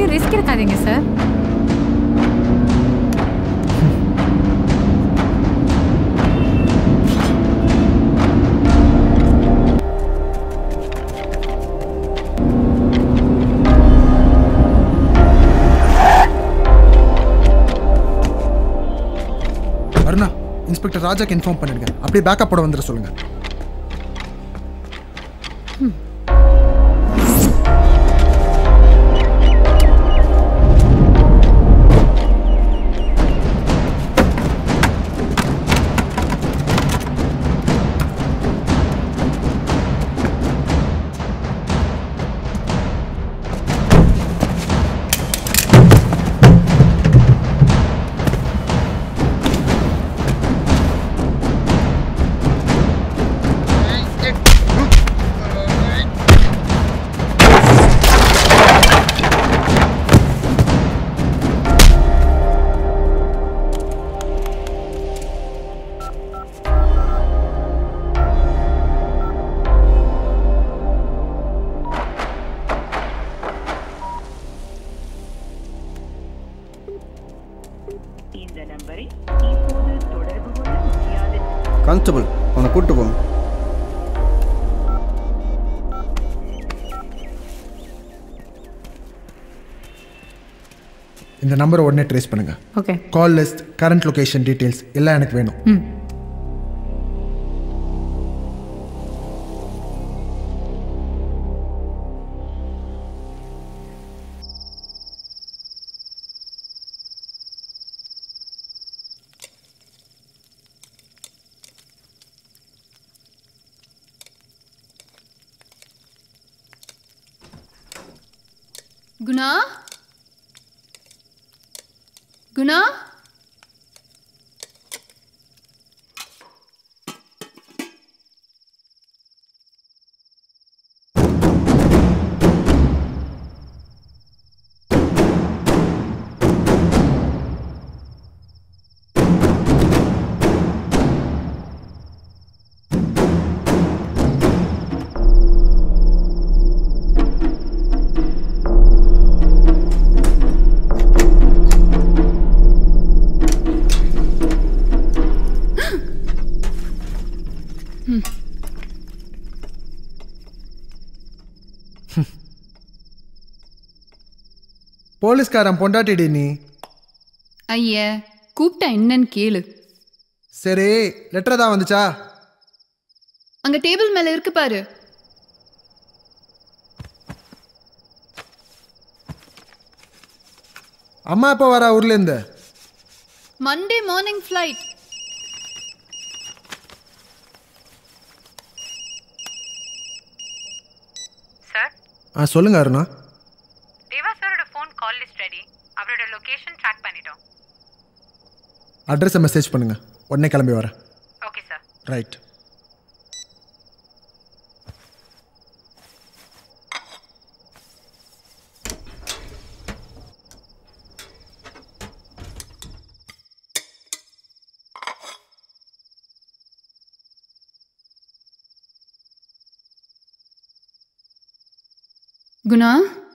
Risk எடுக்காதீங்க sir Aruna inspector ராஜாக்கு inform பண்ணிடுங்க அப்படியே பேக்கப் போட வந்துட சொல்லுங்க இந்த நம்பரை இப்போது தொடர்பு கொள்ள முடியாது கான்ஸ்டபிள் அவனை கூப்பிட்டு போங்க இந்த நம்பரை உடனே ட்ரேஸ் பண்ணுங்க okay call list current location details எல்லாம் எனக்கு வேணும் ம் குணா குணா போலீஸ்காரன் பொண்டாட்டிடி நீ ஐய கூப்பிட்டா என்னன்னு கேளு சரி லெட்டர் தான் வந்துச்சா அங்க டேபிள் மேல இருக்கு பாரு அம்மா எப்போ வரா ஊர்லேருந்து மண்டே மார்னிங் ஃப்ளைட் சார் ஆ சொல்லுங்க அருணா தேவா சாரோட ஃபோன் கால் லிஸ்ட் ரெடி அவரோட லொகேஷன் ட்ராக் பண்ணிட்டோம் அட்ரஸை மெசேஜ் பண்ணுங்க உடனே கிளம்பி வரேன் okay sir right Guna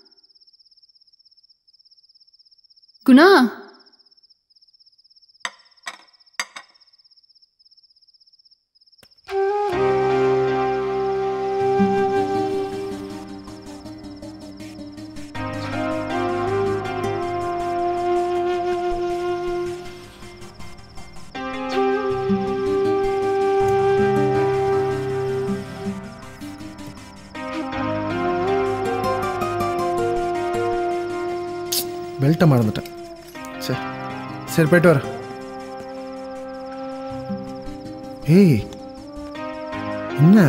Guna பெல்ட்டை மறந்துட்டேன் சரி சரி போயிட்டு வரேன் ஏய் என்ன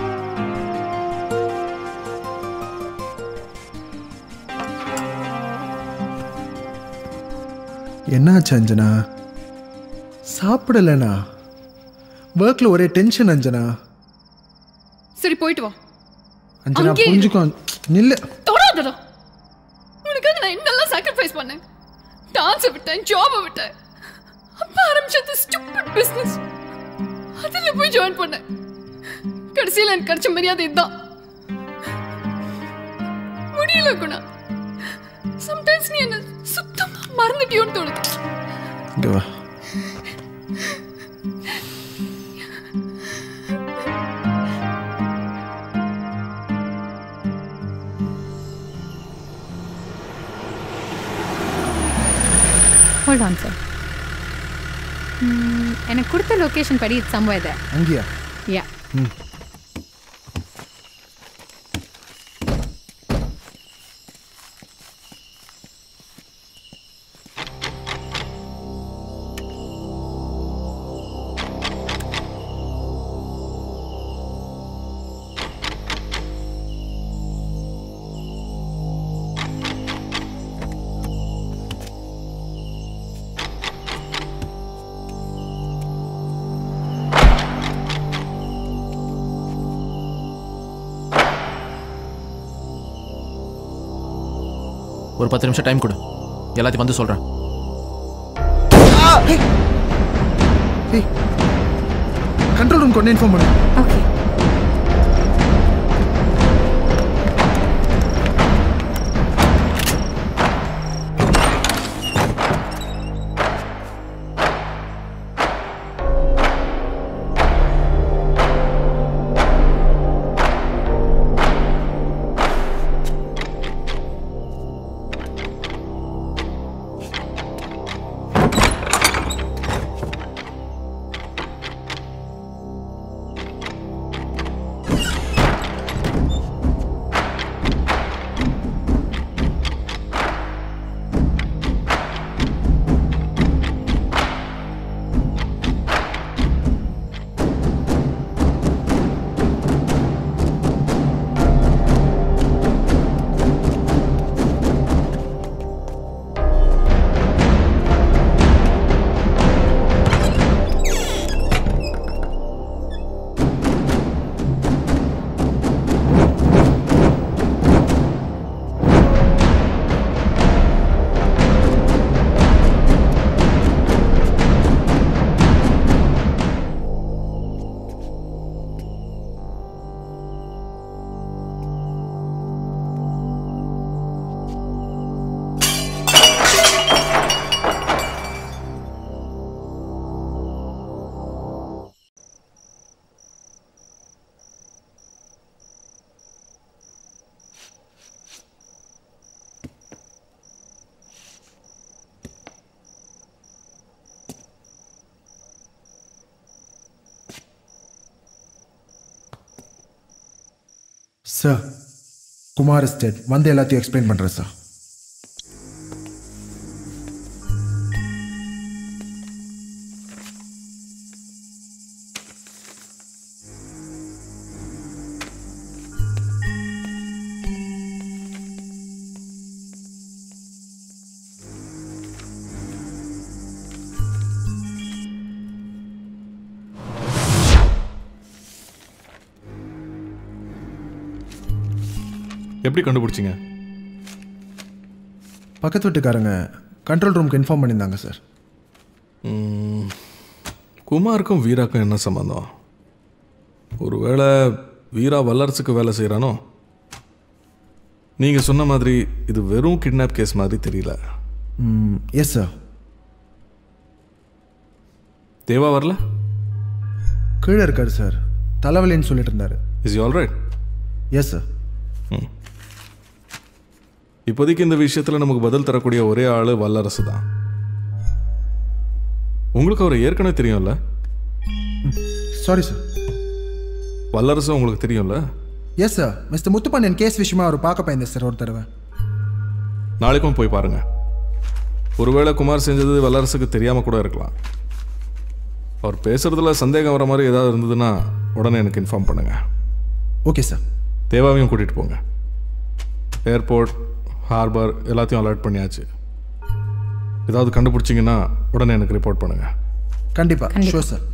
என்னாச்சு அஞ்சனா சாப்பிடலண்ணா ஒர்க்கில் ஒரே டென்ஷன் அஞ்சனா சரி போயிட்டு வா அஞ்சனா அங்கேயே இரு. புரிஞ்சுக்கோ நில்லு தொடாதடா உனக்காக நான் என்னெல்லாம் சாக்ரிஃபைஸ் பண்ணேன் டான்ஸை விட்டேன் ஜாபை விட்டேன் அப்பா ஆரம்பிச்சது ஸ்டூபிட் பிஸ்னஸ் அதில் போய் ஜாயின் பண்ணேன் கடைசியில் எனக்கு கிடைச்ச மரியாதை இதுதான் முடியல குணா சம்டைம்ஸ் நீ என்ன சுத்தமா மறந்துட்டியோன்னு தோணுது இங்கே வா ஹோல்ட் ஆன் சார் எனக்கு கொடுத்த லொக்கேஷன் படி இட்ஸ் சம்வேர் there அங்கேயா யா ஒரு பத்து நிமிஷம் டைம் கொடு எல்லாத்தையும் வந்து சொல்கிறேன் ஏய் கண்ட்ரோல் ரூம் கொண்டு இன்ஃபார்ம் பண்ணு ஓகே சார் குமார் எஸ்டேட் வந்து எல்லாத்தையும் எக்ஸ்பிளைன் பண்ணுறேன் சார் எப்படி கண்டுபிடிச்சிங்க பக்கத்து வீட்டுக்காரங்க கண்ட்ரோல் ரூமுக்கு இன்ஃபார்ம் பண்ணியிருந்தாங்க சார் குமாருக்கும் வீராக்கும் என்ன சம்மந்தம் ஒருவேளை வீரா வல்லரசுக்கு வேலை செய்கிறானோ நீங்கள் சொன்ன மாதிரி இது வெறும் கிட்னாப் கேஸ் மாதிரி தெரியல எஸ் சார் தேவா வரல கீழே இருக்காரு சார் தலைவலின்னு சொல்லிட்டு இருந்தாரு is all right yes sir இப்போதைக்கு இந்த விஷயத்தில் நமக்கு பதில் தரக்கூடிய ஒரே ஆள் வல்லரசு தான் உங்களுக்கு அவர் ஏற்கனவே தெரியும்ல சாரி சார் வல்லரசு உங்களுக்கு தெரியும்ல yes sir mister Muthupandian case விஷயமா அவர் பார்க்க போயிருந்தேன் சார் ஒரு தடவை நாளைக்கும் போய் பாருங்க ஒருவேளை குமார் செஞ்சது வல்லரசுக்கு தெரியாமல் கூட இருக்கலாம் அவர் பேசுறதுல சந்தேகம் வர மாதிரி ஏதாவது இருந்ததுன்னா உடனே எனக்கு இன்ஃபார்ம் பண்ணுங்க ஓகே சார் தேவாவையும் கூட்டிகிட்டு போங்க ஏர்போர்ட் ஹார்பர் எல்லாத்தையும் அலர்ட் பண்ணியாச்சு ஏதாவது கண்டுபிடிச்சிங்கன்னா உடனே எனக்கு ரிப்போர்ட் பண்ணுங்க கண்டிப்பாக கண்டிப்பா. ஷூர் சார்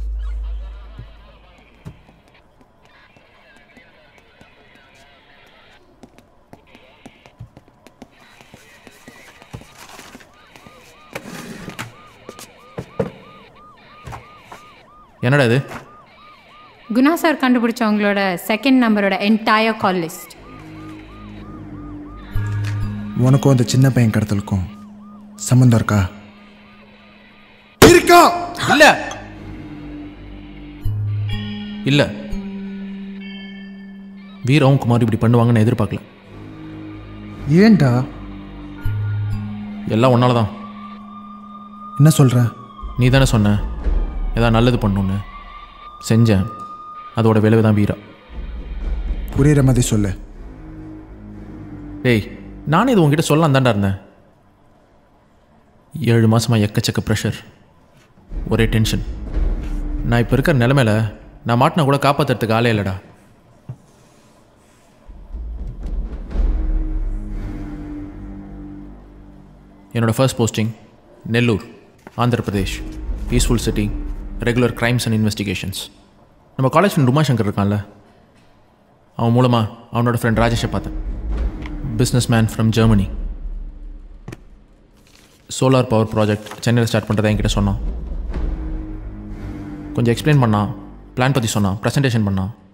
என்னடா இது குணா சார் கண்டுபிடிச்சவங்களோட செகண்ட் நம்பரோட என்டையர் கால் லிஸ்ட் உனக்கும் அந்த சின்ன பையன் கடத்தலுக்கும் சம்மந்தம் இருக்கா இருக்கா இல்ல இல்ல வீரவும் குமார் இப்படி பண்ணுவாங்கன்னு எதிர்பார்க்கல ஏன்டா எல்லாம் ஒன்னால தான் என்ன சொல்ற நீ தானே சொன்ன ஏதாவது நல்லது பண்ணணுன்னு செஞ்சேன் அதோட விளைவு தான் வீரா புரியுற மாதிரி சொல்லு டேய் நானே இது உங்ககிட்ட சொல்லலாம் தான்டா இருந்தேன் ஏழு மாசமா எக்கச்சக்க ப்ரெஷர் ஒரே டென்ஷன் நான் இப்போ இருக்கிற நிலமையில நான் மாட்டினா கூட காப்பாற்றுறதுக்கு ஆளே இல்லைடா என்னோட first posting Nellore Andhra Pradesh peaceful city regular crimes and investigations நம்ம காலேஜ் ஃப்ரெண்ட் உமாசங்கர் இருக்கான்ல அவன் மூலமாக அவனோட ஃப்ரெண்ட் ராஜேஷை பார்த்தேன் business man from Germany solar power project சென்னையில் ஸ்டார்ட் பண்ணுறதை என்கிட்ட சொன்னான் கொஞ்சம் எக்ஸ்பிளைன் பண்ணான் பிளான் பற்றி சொன்னான் ப்ரெசன்டேஷன் பண்ணான்